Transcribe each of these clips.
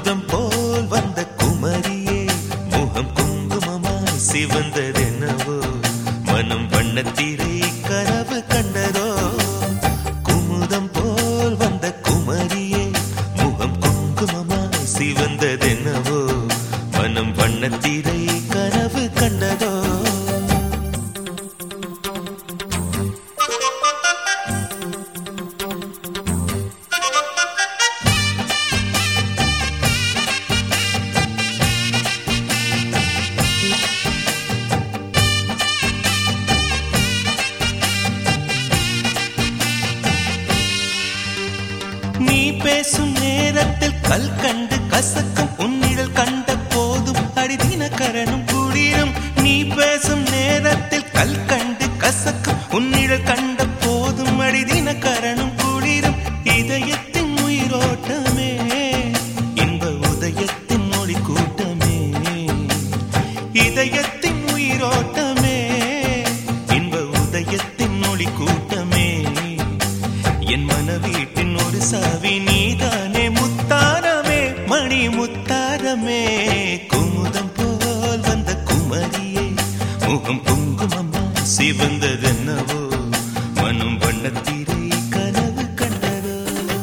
குமுதம் போல் வந்த குமரியே முகம் குங்குமமாய் சிவந்ததென்னவோ மனம் வண்ணத்திரை கனவு கண்டதோ குமுதம் போல் வந்த குமரியே முகம் குங்குமமாய் சிவந்ததென்னவோ மனம் வண்ணத்திரை கனவு கண்டதோ நீ பேசும் நேரத்தில் கல் கண்டு கசக்கும் உன்னிடல் கண்ட போதும் அடிதின கரணும் குளிரும் நீ பேசும் நேரத்தில் கல் கண்டு கசக்கும் உன்னிடல் கண்ட போதும் அடிதின கரணும் குளிரும் இதயத்தின் உயிரோட்டமே இன்ப உதயத்தின் மொழி கூட்டமே இதயத்தின் உயிரோட்டமே இன்ப உதயத்தின் மொழி கூட்டமே என் மனவீட்டின் ஒரு சாவி நீதானே முத்தாரமே மணி முத்தாரமே குமுதம் போல் வந்த குமரியே முகம் குங்குமம்மா சிவந்ததென்னவோ மனம் வண்ணத்திரை கனவு கண்டதோ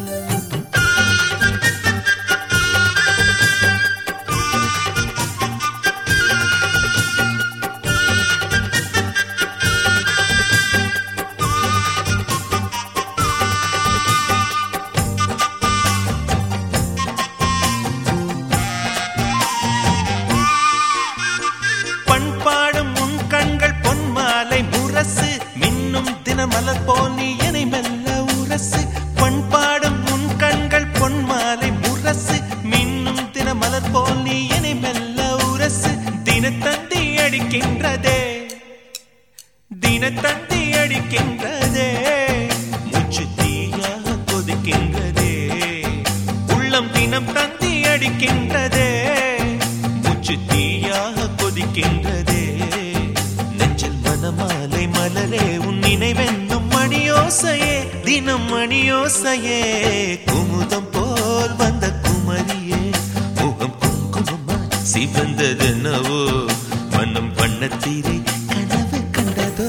பண்பாடும் உன் கண்கள் பொன்மாலை முரசு மின்னும் தினமலர் போல் நீ என்னை மெல்ல உரசு பண்பாடும் உன் கண்கள் பொன்மாலை முரசு மின்னும் தினமலர் போல் நீ என்னை மெல்ல உரசு தினத்தந்தி அடிக்கின்றதே தினத்தந்தி அடிக்கின்றதே மூச்சு தீயாக கொதிக்கின்றதே உள்ளம் தினம் தந்தி அடிக்கின்றதே மூச்சு தீயாக கொதிக்கின்றதே நெஞ்சில் மனமாலை மலரே உன் நினைவென்னும் மணியோசையே தினம் மணியோசையே குமுதம் போல் வந்த குமரியே முகம் குங்குமமா சிவந்ததென்னவோ மனம் வண்ணத்தீரை கனவு கண்டதோ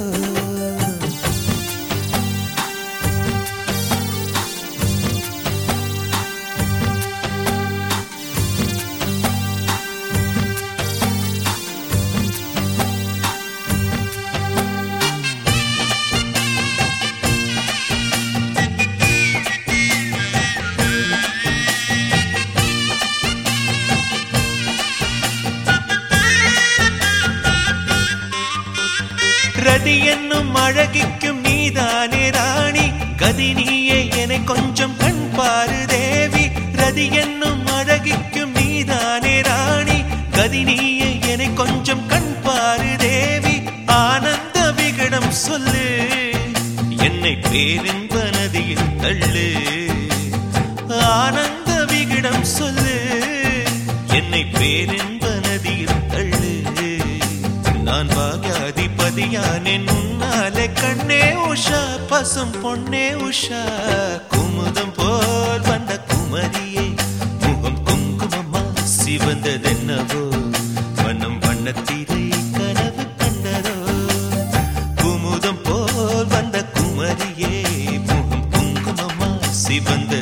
ரதி என்னும் அழகிக்கும் நீதானே ராணி கதி நீயே என கொஞ்சம் கண் பாரு தேவி ரதி என்னும் அழகிக்கும் நீதானே ராணி கதி நீயே என கொஞ்சம் கண் பாரு தேவி ஆனந்த விகடம் சொல்லு என்னை பேரின்ப நதியில் தள்ளு ஆனந்த விகடம் சொல்லு என்னை பேரின்ப நதியில் தள்ளு நான் பாகியாதிபதியானே உன்னாலே கண்ணே உஷா பசும் பொன்னே உஷா குமுதம் போல் வந்த குமரியே முகம் குங்குமமா சிவந்ததென்னவோ மனம் வண்ணத்திரை கனவு கண்டதோ குமுதம் போல் வந்த குமரியே முகம் குங்குமமா சிவந்த